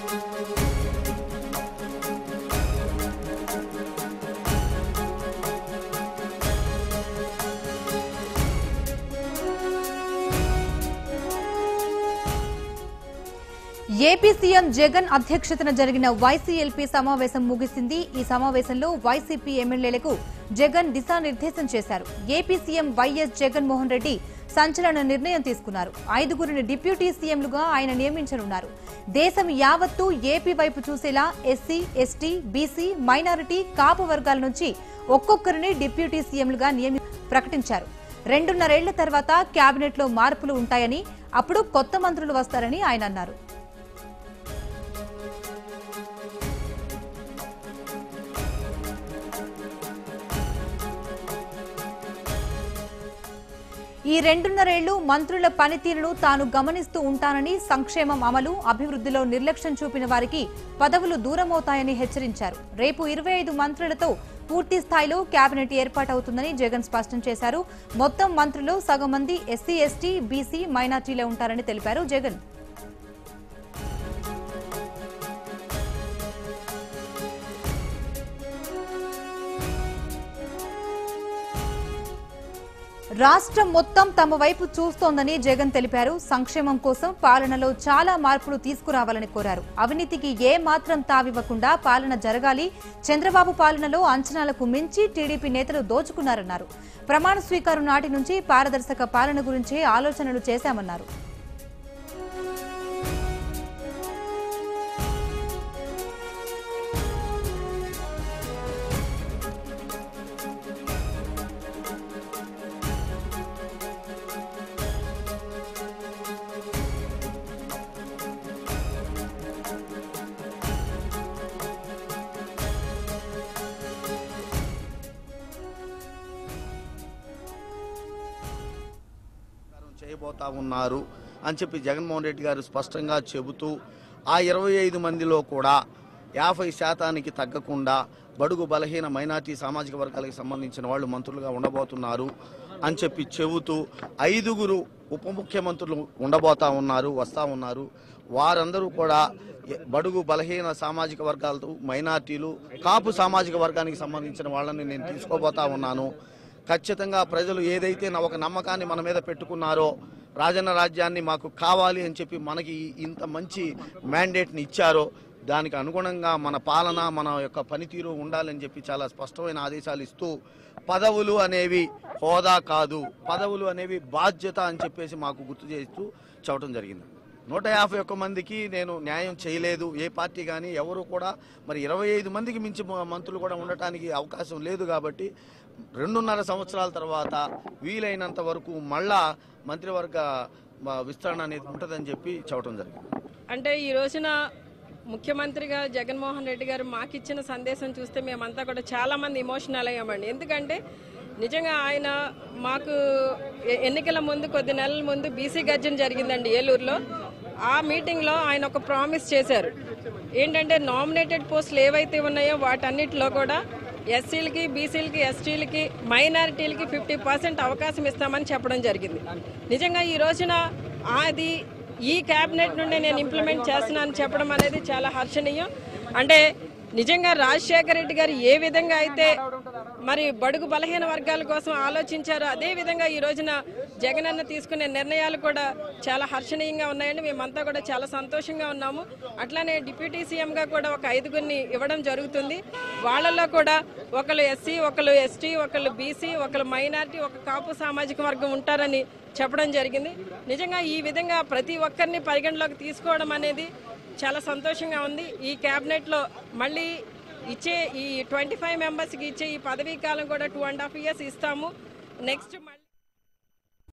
AP CM Jagan అధ్యక్షతన జరిగిన వైసీఎల్పీ సమావేశం ముగిసింది ఈ సమావేశంలో వైసీపీ ఎమ్మెల్యేలకు జగన్ దిశానిర్దేశం చేశారు AP CM YS Jaganmohan Reddy సంచలన నిర్ణయం తీసుకున్నారు ఐదుగురిని డిప్యూటీ సీఎంలుగా ఆయన నియమించనున్నారు దేశం యావత్తూ ఏపీ వైపు చూసేలా SC ST BC minority Kapu వర్గాల నుంచి ఒక్కొక్కరిని డిప్యూటీ సీఎంలుగా నియమి ప్రకటించారు రెండున్నరేళ్ల తర్వాత కేబినెట్లో మార్పులు ఉంటాయని అప్పుడు కొత్త మంత్రులు వస్తారని ఆయన అన్నారు ఈ రెండున్నరేళ్లు మంత్రుల పనితీరును తాను గమనిస్తూ ఉంటానని సంక్షేమం అమలు అభివృద్ధిలో నిర్లక్ష్యం చూపిన వారికి పదవులు దూరమవుతాయని హెచ్చరించారు రేపు ఇరవై ఐదు మంత్రులతో పూర్తి స్థాయిలో కేబినెట్ ఏర్పాటవుతుందని జగన్ స్పష్టం చేశారు మొత్తం మంత్రులు సగం మంది ఎస్సీ ఎస్టీ బీసీ మైనార్టీలే ఉంటారని తెలిపారు జగన్ రాష్ట్రం మొత్తం తమ వైపు చూస్తోందని జగన్ తెలిపారు సంక్షేమం కోసం పాలనలో చాలా మార్పులు తీసుకురావాలని కోరారు అవినీతికి ఏ మాత్రం తావివ్వకుండా పాలన జరగాలి చంద్రబాబు పాలనలో అంచనాలకు మించి టీడీపీ నేతలు దోచుకున్నారన్నారు ప్రమాణ స్వీకారం నాటి నుంచి పారదర్శక పాలన గురించే ఆలోచనలు చేశామన్నారు ప్రచారం చేయబోతా ఉన్నారు అని చెప్పి జగన్మోహన్ రెడ్డి గారు స్పష్టంగా చెబుతూ ఆ ఇరవై ఐదు మందిలో కూడా యాభై శాతానికి తగ్గకుండా బడుగు బలహీన మైనార్టీ సామాజిక వర్గాలకు సంబంధించిన వాళ్ళు మంత్రులుగా ఉండబోతున్నారు అని చెప్పి చెబుతూ ఐదుగురు ఉప ముఖ్యమంత్రులు ఉండబోతా ఉన్నారు వస్తా ఉన్నారు వారందరూ కూడా ఎ- బడుగు బలహీన సామాజిక వర్గాలతో మైనార్టీలు కాపు సామాజిక వర్గానికి సంబంధించిన వాళ్ళని నేను తీసుకోబోతా ఉన్నాను ఖచ్చితంగా ప్రజలు ఏదైతే నా ఒక నమ్మకాన్ని మన మీద పెట్టుకున్నారో రాజన్న రాజ్యాన్ని మాకు కావాలి అని చెప్పి మనకి ఇంత మంచి మ్యాండేట్ని ఇచ్చారో దానికి అనుగుణంగా మన పాలన మన యొక్క పనితీరు ఉండాలని చెప్పి చాలా స్పష్టమైన ఆదేశాలు ఇస్తూ పదవులు అనేవి హోదా కాదు పదవులు అనేవి బాధ్యత అని చెప్పేసి మాకు గుర్తు చేస్తూ చెప్పడం జరిగింది నూట యాభై ఒక్క మందికి నేను న్యాయం చేయలేదు ఏ పార్టీ కానీ ఎవరు కూడా మరి ఇరవై ఐదు మందికి మించి మ- మంత్రులు కూడా ఉండటానికి అవకాశం లేదు కాబట్టి రెండున్నర సంవత్సరాల తర్వాత వీలైనంత వరకు మళ్ళా మంత్రివర్గ మ, విస్తరణ అనేది ఉంటుందని చెప్పి చెప్పడం జరిగింది అంటే ఈ రోజున ముఖ్యమంత్రిగా జగన్మోహన్ రెడ్డి గారు మాకు ఇచ్చిన సందేశం చూస్తే మేమంతా కూడా చాలా మంది ఇమోషనల్ అయ్యామండి ఎందుకంటే నిజంగా ఆయన మాకు ఎ- ఎన్నికల ముందు కొద్ది నెలల ముందు బీసీ గర్జన జరిగిందండి ఏలూరులో ఆ మీటింగ్లో ఆయన ఒక ప్రామిస్ చేశారు ఏంటంటే నామినేటెడ్ పోస్టులు ఏవైతే ఉన్నాయో వాటన్నిటిలో కూడా ఎస్సీలకి బీసీలకి ఎస్టీలకి మైనారిటీలకి ఫిఫ్టీ పర్సెంట్ అవకాశం ఇస్తామని చెప్పడం జరిగింది నిజంగా ఈ రోజున అది ఈ కేబినెట్ నుండి నేను ఇంప్లిమెంట్ చేస్తున్నాను చెప్పడం అనేది చాలా హర్షణీయం అంటే నిజంగా రాజశేఖర రెడ్డి గారు ఏ విధంగా అయితే మరి బడుగు బలహీన వర్గాల కోసం ఆలోచించారో అదే విధంగా ఈ రోజున జగనన్న తీసుకునే నిర్ణయాలు కూడా చాలా హర్షణీయంగా ఉన్నాయండి మేమంతా కూడా చాలా సంతోషంగా ఉన్నాము అట్లానే డిప్యూటీ సీఎంగా కూడా ఒక ఐదుగురిని ఇవ్వడం జరుగుతుంది వాళ్ళల్లో కూడా ఒకళ్ళు ఎస్సీ ఒకళ్ళు ఎస్టీ ఒకళ్ళు బీసీ ఒకళ్ళు మైనారిటీ ఒక కాపు సామాజిక వర్గం ఉంటారని చెప్పడం జరిగింది నిజంగా ఈ విధంగా ప్రతి ఒక్కరిని పరిగణలోకి తీసుకోవడం అనేది చాలా సంతోషంగా ఉంది ఈ క్యాబినెట్లో మళ్ళీ ఇచ్చే ఈ ట్వంటీ ఫైవ్ మెంబర్స్కి ఇచ్చే ఈ పదవీ కాలం కూడా టూ అండ్ హాఫ్ ఇయర్స్ ఇస్తాము నెక్స్ట్